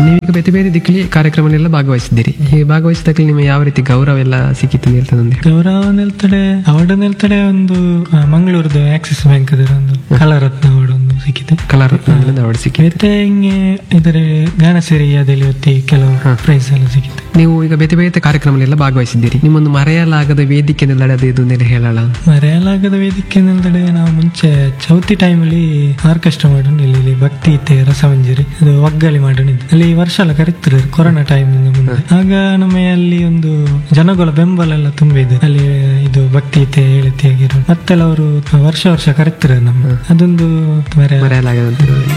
ನೀವೀಗ ಬೇರೆ ಬೇರೆ ದಿಕ್ಕಲಿ ಕಾರ್ಯಕ್ರಮನೆಲ್ಲ ಭಾಗವಹಿಸಿದ್ದೀರಿ ಈ ಭಾಗವಹಿಸಿದಾಗಲಿ ನಿಮಗೆ ಯಾವ ರೀತಿ ಗೌರವ ಎಲ್ಲ ಸಿಕ್ಕಿತ್ತು ಅಂತ ಹೇಳ್ತದೆ ಒಂದು ಗೌರವ ನಿಲ್ತಡೆ ಅವಾರ್ಡ್ ನಿಲ್ತಡೆ ಒಂದು ಆ, ಮಂಗಳೂರ್ದು ಆಕ್ಸಿಸ್ ಬ್ಯಾಂಕ್ ಒಂದು ಕಲಾರತ್ನ ಅವಾರ್ಡ್ ಒಂದು ಸಿಕ್ಕಿದೆ ಕಲಾರತ್ನ ಅವಾರ್ಡ್ ಸಿಕ್ಕಿದೆ ಮತ್ತೆ ಹಿಂಗೆ ಇದರ ಗಾನಸಿರಿಯಾದಲ್ಲಿ ಹೊತ್ತಿ ಕೆಲವು ಪ್ರೈಸ್ ಎಲ್ಲ ಸಿಕ್ಕಿದೆ ನೀವು ಈಗ ಬೇರೆ ಬೇರೆ ಕಾರ್ಯಕ್ರಮನೆಲ್ಲ ಭಾಗವಹಿಸಿದ್ದೀರಿ ನಿಮ್ಮೊಂದು ಮರೆಯಲಾಗದ ವೇದಿಕೆ ನಡೆದು ಇದು ನೆಲೆ ಹೇಳಲ್ಲ ಮರೆಯಲಾಗದ ವೇದಿಕೆ ನಿಲ್ತಡೆ ನಾವು ಮುಂಚೆ ಚೌತಿ ಟೈಮಲ್ಲಿ ಆರ್ಕೆಸ್ಟ್ರಾ ಮಾಡೋಣ ಇಲ್ಲಿ ಇಲ್ಲಿ ಭಕ್ತಿ ಇತ್ತೆ ರಸಮಂಜರಿ ಅದು ಒಗ್ಗಳಿ ಮಾಡೋಣ ಅಲ್ಲಿ ವರ್ಷ ಎಲ್ಲ ಕರಿತಿದ್ರು ಕೊರೋನಾ ಟೈಮ್ ಮುಂದೆ ಆಗ ನಮ್ಮ ಅಲ್ಲಿ ಒಂದು ಜನಗಳ ಬೆಂಬಲ ಎಲ್ಲ ತುಂಬಿದೆ ಅಲ್ಲಿ ಇದು ಭಕ್ತಿ ಇತ್ತೆ ಹೇಳಿತಿ ಆಗಿರೋ ಮತ್ತೆಲ್ಲ ಅವರು ವರ್ಷ ವರ್ಷ ಕರಿತಿದ್ರು ನಮ್ಮ ಅದೊಂದು ಮರೆಯ ಮರೆಯಲಾಗದಂತ